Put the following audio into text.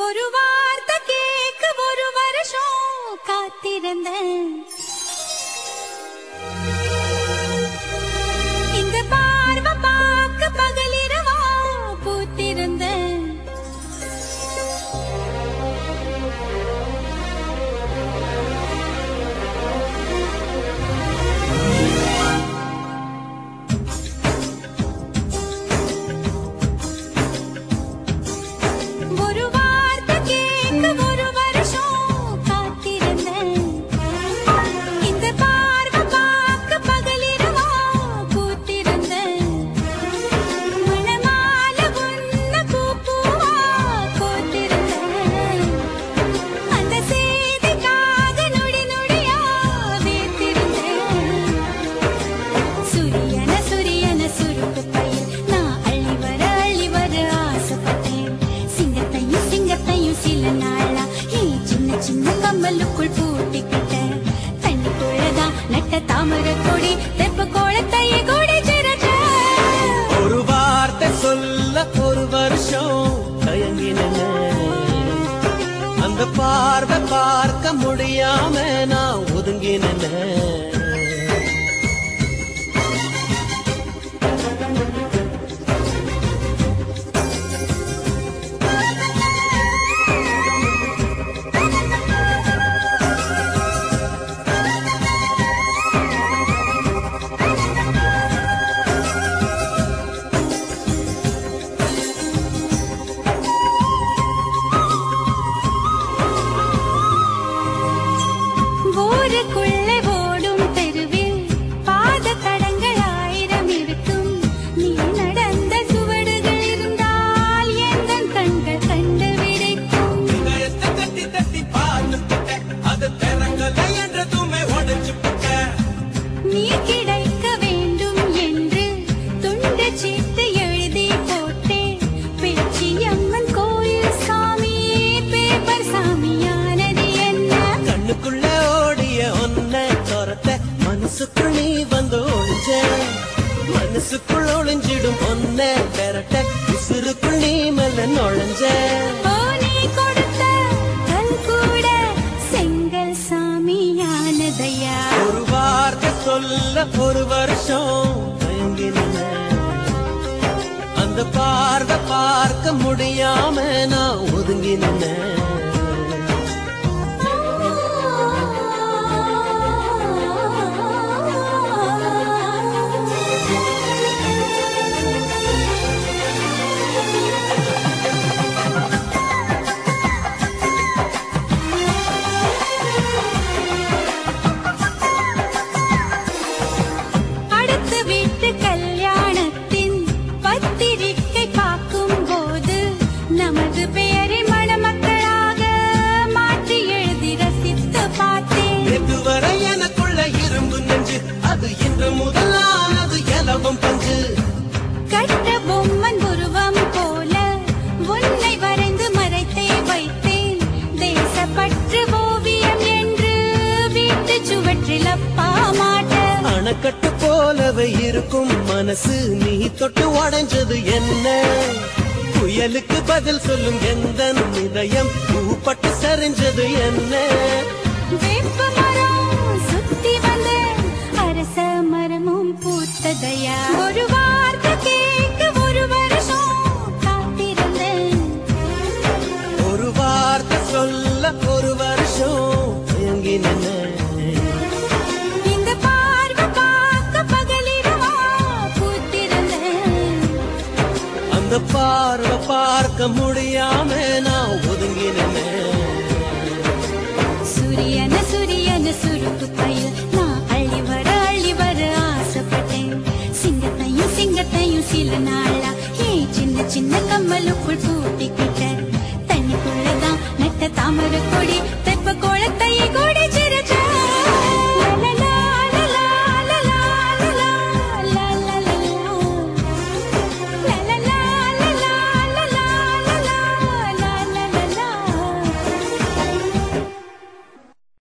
ஒரு வார்த்தை கேட்க ஒரு வருஷம் காத்திருந்தேன் இந்த பார்வை பார்க்க பகலிரவா பூத்திருந்தேன் ஒரு வார்த்தை கேட்க ஒரு வருஷம் காத்திருந்தேன் இந்த பார்வை பார்க்க பகலிரவா பூத்திருந்தேன் மணமால உன்ன பூ பூவா கோத்திருந்தேன் அந்த செய்திக்காக நொடி நொடியா வேத்திருந்தேன் சுரியன சுரியன சுருக்கு பையில் நான் அள்ளி வர அள்ளி வர ஆசைப்பட்டேன் சிங்கத்தையும் சிங்கத்தையும் சில நாளா ஏ சின்ன சின்ன கம்மலுக்குள் பூட்டிக்கிட்டேன் தண்ணிக்குள்ளதான் நட்ட தாமரை கொடி தெப்ப கோலத்தையே கொடி சிறக்க ஒரு வார்த்தை சொல்ல ஒரு வருஷம் தயங்கினேன் அந்த பார்வை பார்க்க முடியாம நான் ஒதுங்கினேன் ஊருக்குள்ளே ஓடும் தெருவில் பாத தடங்கள் ஆயிரம் இருக்கும் நீ நடந்த சுவடுகள் இருந்தால் எந்தன் கண்கள் கண்டு விழிக்கும் இதயத்தை தட்டி தட்டி பார்த்துட்ட அது திறங்கல என்றதுமே உடைச்சு புட்ட நீ கிடைக்க வேண்டும் என்று துண்டு சீட்டு எழுதி போட்டேன் பேச்சியம்மன் கோயில் சாமி பேப்பர் சாமியானது என்ன கண்ணுக்குள்ள ஓடிய ஒன்ன துரத்த மனசுக்குள் நீ வந்து ஒளிஞ்ச மனசுக்குள் ஒளிஞ்சிடும் ஒன்ன பெறட்ட உசுருக்குள் நீ மெல்ல நுழைஞ்ச ஓ நீ கொடுத்த கல் கூட செங்கல் சாமியானதையா ஒரு வார்த்தை சொல்ல ஒரு வருஷம் தயங்கினேன் அந்த பார்வை பார்க்க முடியாம நான் ஒதுங்கினேன் அடுத்த வீட்டு கல்யாணத்தின் பத்திரிக்கை பார்க்கும் போது நமது பெயரை மணமக்களாக மாற்றி எழுதி ரசித்து பார்த்தேன் இதுவரை எனக்குள்ள இரும்பு நெஞ்சு அது இன்று முதலானது எலவும் பஞ்சு கட்ட பொம்மன் உருவம் போல உன்னை வரைந்து மறைத்தே வைத்தேன் தேசப்பற்று ஓவியம் என்று வீட்டு சுவற்றில் அப்பா மாட்ட அணைக்கட்டு போலவே இருக்கும் மனசு நீ தொட்டு உடைஞ்சது என்ன புயலுக்கு பதில் சொல்லும் எந்த இதயம் பூப்பட்டு சரிஞ்சது என்ன வேப்ப மரம் சுத்தி வந்த அரச மரமும் பூத்ததையா ஒரு வார்த்தை கேட்க ஒரு வருஷம் காத்திருந்தேன் ஒரு வார்த்தை சொல்ல ஒரு வருஷம் தயங்கினேன் இந்த பார்வை பார்க்க பகலிரவா பூத்திருந்தேன் அந்த பார்வை பார்க்க முடியாம நான் ஒதுங்கினேன் சூரியன சூரியன சுருக்கு பையில் நான் அள்ளி வர அள்ளி வர ஆசைப்பட்டேன் சிங்கத்தையும் சிங்கத்தையும் சில நாளா ஏன் சின்ன சின்ன கம்மலுக்குள் பூட்டிக்கிட்டேன் தண்ணிக்குள்ளதான் நட்ட தாமரை கொடி